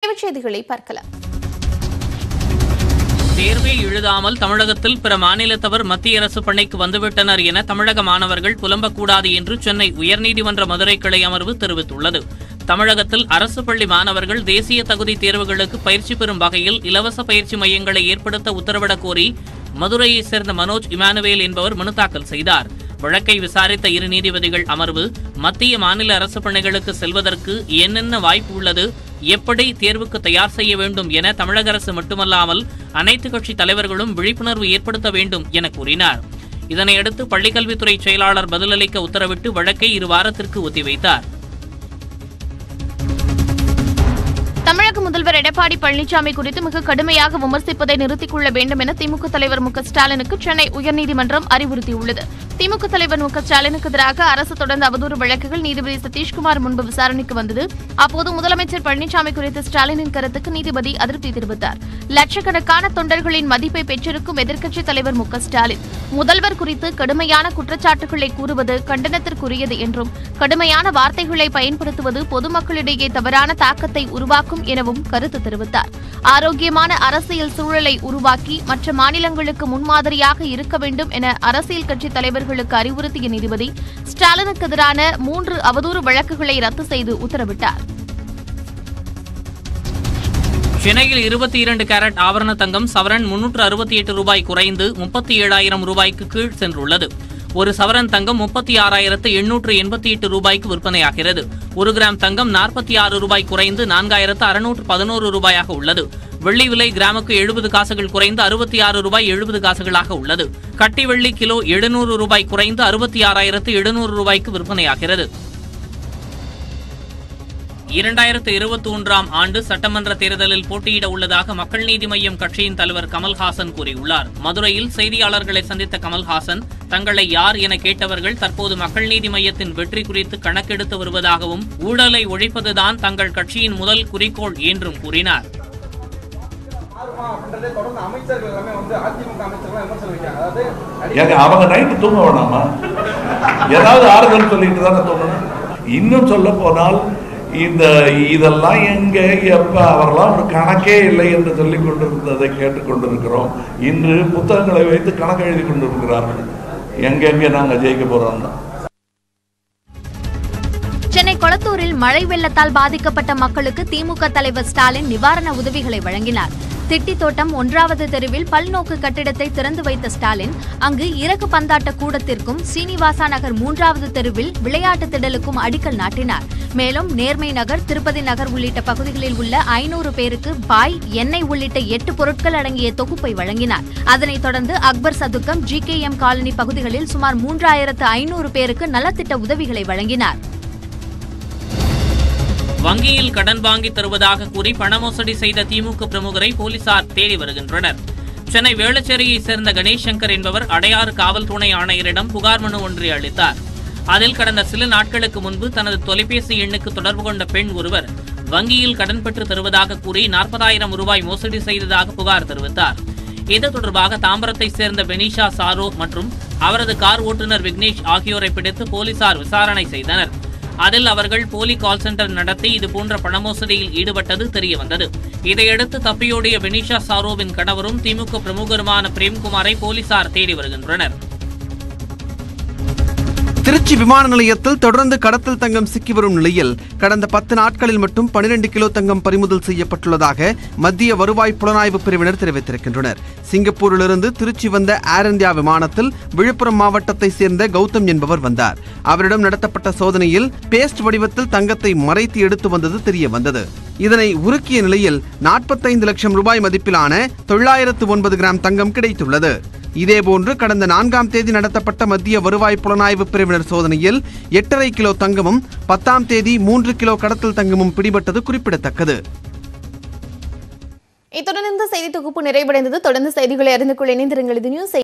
விரைவுச் செய்திகளை பார்க்கலாம் தேர்வே எழுதாமல் தமிழகத்தில் பிற மாநிலத்தவர் மத்திய அரசு பணிக்கு வந்துவிட்டனர் என தமிழக மாணவர்கள் புலம்பக்கூடாது என்று சென்னை உயர்நீதிமன்ற மதுரை கிளை அமர்வு தெரிவித்துள்ளது தமிழகத்தில் அரசு பள்ளி மாணவர்கள் தேசிய தகுதி தேர்வுகளுக்கு பயிற்சி பெறும் வகையில் இலவச பயிற்சி மையங்களை ஏற்படுத்த உத்தரவிடக் கோரி மதுரையைச் சேர்ந்த மனோஜ் இமானுவேல் என்பவர் மனு தாக்கல் செய்தார் வழக்கை விசாரித்த இரு நீதிபதிகள் அமர்வு மத்திய மாநில அரசு பணிகளுக்கு செல்வதற்கு என்னென்ன வாய்ப்பு உள்ளது எப்படி தேர்வுக்கு தயார் செய்ய வேண்டும் என தமிழக அரசு மட்டுமல்லாமல் அனைத்து கட்சி தலைவர்களும் விழிப்புணர்வு ஏற்படுத்த வேண்டும் என கூறினார் இதனையடுத்து பள்ளிக்கல்வித்துறை செயலாளர் பதிலளிக்க உத்தரவிட்டு வழக்கை இரு வாரத்திற்கு ஒத்திவைத்தார் தமிழக முதல்வர் எடப்பாடி பழனிசாமி குறித்து மிக கடுமையாக விமர்சிப்பதை நிறுத்திக் கொள்ள வேண்டும் என திமுக தலைவர் மு க ஸ்டாலினுக்கு சென்னை உயர்நீதிமன்றம் அறிவுறுத்தியுள்ளது திமுக தலைவர் மு க ஸ்டாலினுக்கு எதிராக அரசு தொடர்ந்த அவதூறு வழக்குகள் நீதிபதி சதீஷ்குமார் முன்பு விசாரணைக்கு வந்தது அப்போது முதலமைச்சர் பழனிசாமி குறித்த ஸ்டாலினின் கருத்துக்கு நீதிபதி அதிருப்தி தெரிவித்தார் லட்சக்கணக்கான தொண்டர்களின் மதிப்பை பெற்றிருக்கும் எதிர்க்கட்சித் தலைவர் மு க ஸ்டாலின் முதல்வர் குறித்து கடுமையான குற்றச்சாட்டுகளை கூறுவது கண்டனத்திற்குரியது என்றும் கடுமையான வார்த்தைகளை பயன்படுத்துவது பொதுமக்களிடையே தவறான தாக்கத்தை உருவாக்கும் எனவும் கருத்து தெரிவித்தார் ஆரோக்கியமான அரசியல் சூழலை உருவாக்கி மற்ற மாநிலங்களுக்கு முன்மாதிரியாக இருக்க வேண்டும் என அரசியல் கட்சித் தலைவர்களுக்கு அறிவுறுத்திய நீதிபதி ஸ்டாலினுக்கு எதிரான மூன்று அவதூறு வழக்குகளை ரத்து செய்து உத்தரவிட்டார் சென்னையில் இருபத்தி இரண்டு கேரட் ஆபரண தங்கம் சவரன் முன்னூற்று அறுபத்தி எட்டு ரூபாய் குறைந்து முப்பத்தி ஏழாயிரம் ரூபாய்க்கு கீழ் சென்றுள்ளது ஒரு சவரன் தங்கம் முப்பத்தி ஆறாயிரத்து எண்ணூற்று எண்பத்தி எட்டு ரூபாய்க்கு விற்பனையாகிறது ஒரு கிராம் தங்கம் நாற்பத்தி ஆறு ரூபாய் குறைந்து நான்காயிரத்து அறுநூற்று பதினோரு ரூபாயாக உள்ளது வெள்ளி விலை கிராமுக்கு எழுபது காசுகள் குறைந்து அறுபத்தி ஆறு ரூபாய் எழுபது காசுகளாக உள்ளது கட்டி வெள்ளி கிலோ எழுநூறு ரூபாய் குறைந்து அறுபத்தி ஆறாயிரத்து எழுநூறு ரூபாய்க்கு விற்பனையாகிறது இரண்டாயிரத்து இருபத்தி ஒன்றாம் ஆண்டு சட்டமன்ற தேர்தலில் போட்டியிட உள்ளதாக மக்கள் நீதி மய்யம் கட்சியின் தலைவர் கமல்ஹாசன் கூறியுள்ளார் மதுரையில் செய்தியாளர்களை சந்தித்த கமல்ஹாசன் தங்களை யார் என கேட்டவர்கள் தற்போது மக்கள் நீதி மய்யத்தின் வெற்றி குறித்து கணக்கெடுத்து வருவதாகவும் ஊழலை ஒழிப்பதுதான் தங்கள் கட்சியின் முதல் குறிக்கோள் என்றும் கூறினார் மாறுமா அப்படின்றதே தொடர்ந்து அமைச்சர்கள் எல்லாமே வந்து அதிமுக அமைச்சர்கள் விமர்சனம் வைக்கிறாங்க அதாவது ஏங்க அவங்க நைட்டு தூங்க வேணாமா ஏதாவது ஆறுதல் சொல்லிட்டு தானே தூங்கணும் இன்னும் சொல்ல போனால் இந்த இதெல்லாம் எங்க எப்ப அவரெல்லாம் ஒரு கணக்கே இல்லை என்று சொல்லிக் கொண்டிருந்ததை கேட்டுக்கொண்டிருக்கிறோம் இன்று புத்தகங்களை வைத்து கணக்கு எழுதி கொண்டிருக்கிறார்கள் எங்கெங்க நாங்க ஜெயிக்க போறோம் சென்னை கொளத்தூரில் மழை வெள்ளத்தால் பாதிக்கப்பட்ட மக்களுக்கு திமுக தலைவர் ஸ்டாலின் நிவாரண உதவிகளை வழங்கினார் திட்டித்தோட்டம் ஒன்றாவது தெருவில் பல்நோக்கு கட்டிடத்தை திறந்து வைத்த ஸ்டாலின் அங்கு இறகு பந்தாட்ட கூடத்திற்கும் சீனிவாசா நகர் மூன்றாவது தெருவில் விளையாட்டு திடலுக்கும் அடிக்கல் நாட்டினார் மேலும் நேர்மை நகர் திருப்பதி நகர் உள்ளிட்ட பகுதிகளில் உள்ள ஐநூறு பேருக்கு பாய் எண்ணெய் உள்ளிட்ட எட்டு பொருட்கள் அடங்கிய தொகுப்பை வழங்கினார் அதனைத் தொடர்ந்து அக்பர் சதுக்கம் ஜி காலனி பகுதிகளில் சுமார் மூன்றாயிரத்து ஐநூறு பேருக்கு நலத்திட்ட உதவிகளை வழங்கினார் வங்கியில் கடன் வாங்கி தருவதாக கூறி பண மோசடி செய்த திமுக பிரமுகரை போலீசார் தேடி வருகின்றனர் சென்னை வேளச்சேரியைச் சேர்ந்த கணேஷ் சங்கர் என்பவர் அடையாறு காவல் துணை ஆணையரிடம் புகார் மனு ஒன்றை அளித்தார் அதில் கடந்த சில நாட்களுக்கு முன்பு தனது தொலைபேசி எண்ணுக்கு தொடர்பு கொண்ட பெண் ஒருவர் வங்கியில் கடன் பெற்று தருவதாக கூறி நாற்பதாயிரம் ரூபாய் மோசடி செய்ததாக புகார் தெரிவித்தார் இது தொடர்பாக தாம்பரத்தைச் சேர்ந்த பெனிஷா சாரோ மற்றும் அவரது கார் ஓட்டுநர் விக்னேஷ் ஆகியோரை பிடித்து போலீசார் விசாரணை செய்தனர் அதில் அவர்கள் போலி கால் சென்டர் நடத்தி இதுபோன்ற பண மோசடியில் ஈடுபட்டது தெரியவந்தது இதையடுத்து தப்பியோடிய வினிஷா சாரோவின் கணவரும் திமுக பிரமுகருமான பிரேம்குமாரை போலீசார் தேடி வருகின்றனர் திருச்சி விமான நிலையத்தில் தொடர்ந்து கடத்தல் தங்கம் சிக்கி வரும் நிலையில் கடந்த பத்து நாட்களில் மட்டும் 12 கிலோ தங்கம் பறிமுதல் செய்யப்பட்டுள்ளதாக மத்திய வருவாய் புலனாய்வு பிரிவினர் தெரிவித்திருக்கின்றனர் சிங்கப்பூரிலிருந்து திருச்சி வந்த ஏர் இந்தியா விமானத்தில் விழுப்புரம் மாவட்டத்தை சேர்ந்த கௌதம் என்பவர் வந்தார் அவரிடம் நடத்தப்பட்ட சோதனையில் பேஸ்ட் வடிவத்தில் தங்கத்தை மறைத்து எடுத்து வந்தது தெரிய வந்தது இதனை உருக்கிய நிலையில் 45 லட்சம் ரூபாய் மதிப்பிலான தொள்ளாயிரத்து ஒன்பது கிராம் தங்கம் கிடைத்துள்ளது இதேபோன்று கடந்த நான்காம் தேதி நடத்தப்பட்ட மத்திய வருவாய் புலனாய்வு பிரிவினர் சோதனையில் எட்டரை கிலோ தங்கமும் பத்தாம் தேதி மூன்று கிலோ கடத்தல் தங்கமும் பிடிபட்டது குறிப்பிடத்தக்கது இத்துடன் இந்த செய்தி தொகுப்பு நிறைவடைந்தது தொடர்ந்து செய்திகளை அறிந்து கொள்ள இணைந்திருங்கள் இது நியூஸ்